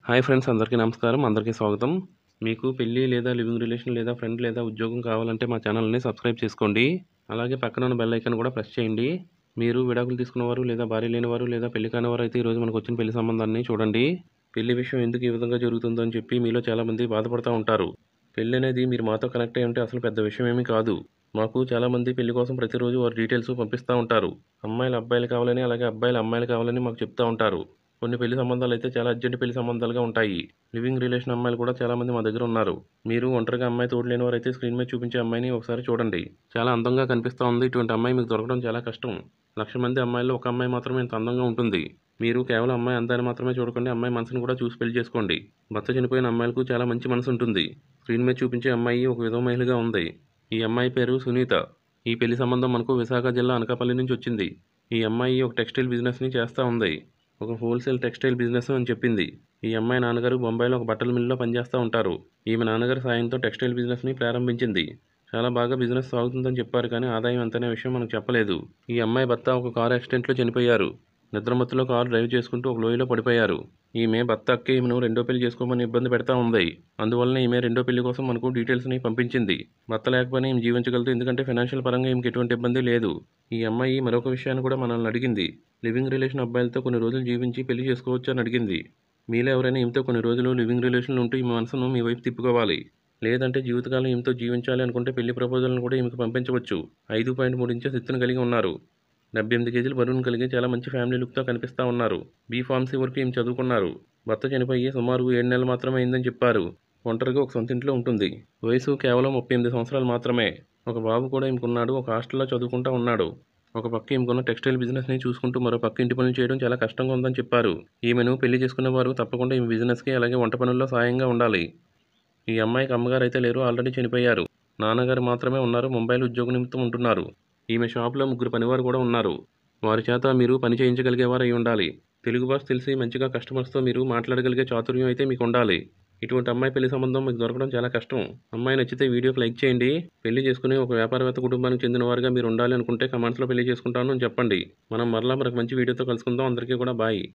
hi friends అందరికీ నమస్కారం అందరికీ స్వాగతం మీకు పెళ్ళి లేదా లివింగ్ రిలేషన్ లేదా ఫ్రెండ్ లేదా ఉద్యోగం కావాలంటే మా ఛానల్ని సబ్స్క్రైబ్ చేసుకోండి అలాగే పక్కన ఉన్న బెల్ ఐకాన్ కూడా ప్రెస్ చేయండి మీరు విడాకులు తీసుకున్నవారు లేదా భార్య లేనివారు లేదా పెళ్లి కానివారు అయితే ఈరోజు మనకు వచ్చిన పెళ్లి సంబంధాన్ని చూడండి పెళ్లి విషయం ఎందుకు ఈ విధంగా జరుగుతుందో అని చెప్పి మీలో చాలామంది బాధపడుతూ ఉంటారు పెళ్ళి అనేది మీరు మాతో కనెక్ట్ అయి ఉంటే అసలు పెద్ద విషయం ఏమీ కాదు మాకు చాలామంది పెళ్లి కోసం ప్రతిరోజు వారి డీటెయిల్స్ పంపిస్తూ ఉంటారు అమ్మాయిలు అబ్బాయిలు కావాలని అలాగే అబ్బాయిలు అమ్మాయిలు కావాలని మాకు చెప్తూ ఉంటారు కొన్ని పెళ్లి సంబంధాలు అయితే చాలా అర్జెంట్ పెళ్లి సంబంధాలుగా ఉంటాయి లివింగ్ రిలేషన్ అమ్మాయిలు కూడా చాలా మంది మా దగ్గర ఉన్నారు మీరు ఒంటరిగా అమ్మాయి తోడు లేని వారు అయితే స్క్రీన్ మీద చూపించే అమ్మాయిని ఒకసారి చూడండి చాలా అందంగా కనిపిస్తూ ఉంది ఇటువంటి అమ్మాయి మీకు దొరకడం చాలా కష్టం లక్ష మంది అమ్మాయిల్లో ఒక అమ్మాయి మాత్రమే ఇంత అందంగా ఉంటుంది మీరు కేవలం అమ్మాయి అందాన్ని మాత్రమే చూడకండి అమ్మాయి మనసుని కూడా చూసి పెళ్లి చేసుకోండి భర్త చనిపోయిన అమ్మాయిలకు చాలా మంచి మనసు ఉంటుంది స్క్రీన్ మీద చూపించే అమ్మాయి ఒక విధవ మహిళగా ఉంది ఈ అమ్మాయి పేరు సునీత ఈ పెళ్లి సంబంధం మనకు విశాఖ జిల్లా అనకాపల్లి నుంచి వచ్చింది ఈ అమ్మాయి ఒక టెక్స్టైల్ బిజినెస్ని చేస్తూ ఉంది ఒక హోల్సేల్ టెక్స్టైల్ బిజినెస్ అని చెప్పింది ఈ అమ్మాయి నాన్నగారు బొంబాయిలో ఒక బట్టల మిల్లులో పనిచేస్తూ ఉంటారు ఈమె నాన్నగారి సాయంతో టెక్స్టైల్ బిజినెస్ని ప్రారంభించింది చాలా బాగా బిజినెస్ సాగుతుందని చెప్పారు కానీ ఆదాయం ఎంతనే విషయం మనకు చెప్పలేదు ఈ అమ్మాయి భర్త ఒక కారు యాక్సిడెంట్లో చనిపోయారు నిద్రమత్తులో కారు డ్రైవ్ చేసుకుంటూ ఒక లోయలో పడిపోయారు ఈమె భర్త అక్క ఈమెను రెండో పెళ్లి చేసుకోమని ఇబ్బంది పెడతా ఉంది అందువలన ఈమె రెండో పెళ్లి కోసం మనకు డీటెయిల్స్ని పంపించింది భర్త లేకపోయినా ఈమె జీవించగలదు ఎందుకంటే ఫైనాన్షియల్ పరంగా ఈమెకి ఎటువంటి ఇబ్బంది లేదు ఈ అమ్మాయి మరొక విషయాన్ని కూడా మనల్ని అడిగింది లివింగ్ రిలేషన్ అబ్బాయిలతో కొన్ని రోజులు జీవించి పెళ్లి చేసుకోవచ్చు అని అడిగింది మీలో ఎవరైనా ఈమెతో కొన్ని రోజులు లివింగ్ రిలేషన్లో ఉంటూ ఈ మనసును మీ వైపు తిప్పుకోవాలి లేదంటే జీవితకాలం ఈమెతో జీవించాలి అనుకుంటే పెళ్లి ప్రపోజల్ని కూడా ఈమెకు పంపించవచ్చు ఐదు పాయింట్ మూడు ఇంచెస్ ఎత్తున కలిగి ఉన్నారు డెబ్బై ఎనిమిది కేజీలు బరువును కలిగి చాలా మంచి ఫ్యామిలీ లుక్తో కనిపిస్తూ ఉన్నారు బీ ఫార్మసీ వరకు ఈమె చదువుకున్నారు భర్త చనిపోయి సుమారు ఏడు నెలలు మాత్రమే అయిందని చెప్పారు ఒంటరిగా ఒక సొంత ఇంట్లో ఉంటుంది వయసు కేవలం ముప్పై ఎనిమిది సంవత్సరాలు మాత్రమే ఒక బాబు కూడా ఈమెకున్నాడు ఒక హాస్టల్లో చదువుకుంటూ ఉన్నాడు ఒక పక్క ఈమెకున్న టెక్స్టైల్ బిజినెస్ని చూసుకుంటూ మరో పక్క ఇంటి పనులు చేయడం చాలా కష్టంగా ఉందని చెప్పారు ఈమెను పెళ్లి చేసుకున్న వారు తప్పకుండా ఈమె బిజినెస్కి అలాగే వంట పనుల్లో సాయంగా ఉండాలి ఈ అమ్మాయికి అమ్మగారు అయితే లేరు ఆల్రెడీ చనిపోయారు నాన్నగారు మాత్రమే ఉన్నారు ముంబైలో ఉద్యోగ నిమిత్తం ఉంటున్నారు ఈమె షాప్లో ముగ్గురు పనివారు కూడా ఉన్నారు వారి చేత మీరు పని చేయించగలిగేవారు అయి ఉండాలి తెలుగు భాష తెలిసి మంచిగా కస్టమర్స్తో మీరు మాట్లాడగలిగే చాతుర్యం అయితే మీకు ఉండాలి ఇటువంటి అమ్మాయి పెళ్లి సంబంధం మీకు దొరకడం చాలా కష్టం అమ్మాయి నచ్చితే వీడియోకి లైక్ చేయండి పెళ్లి చేసుకుని ఒక వ్యాపారవేత్త కుటుంబానికి చెందిన వారుగా మీరు ఉండాలి అనుకుంటే కమెంట్స్లో పెళ్లి చేసుకుంటాను అని చెప్పండి మనం మరలా మరొక మంచి వీడియోతో కలుసుకుందాం అందరికీ కూడా బాయ్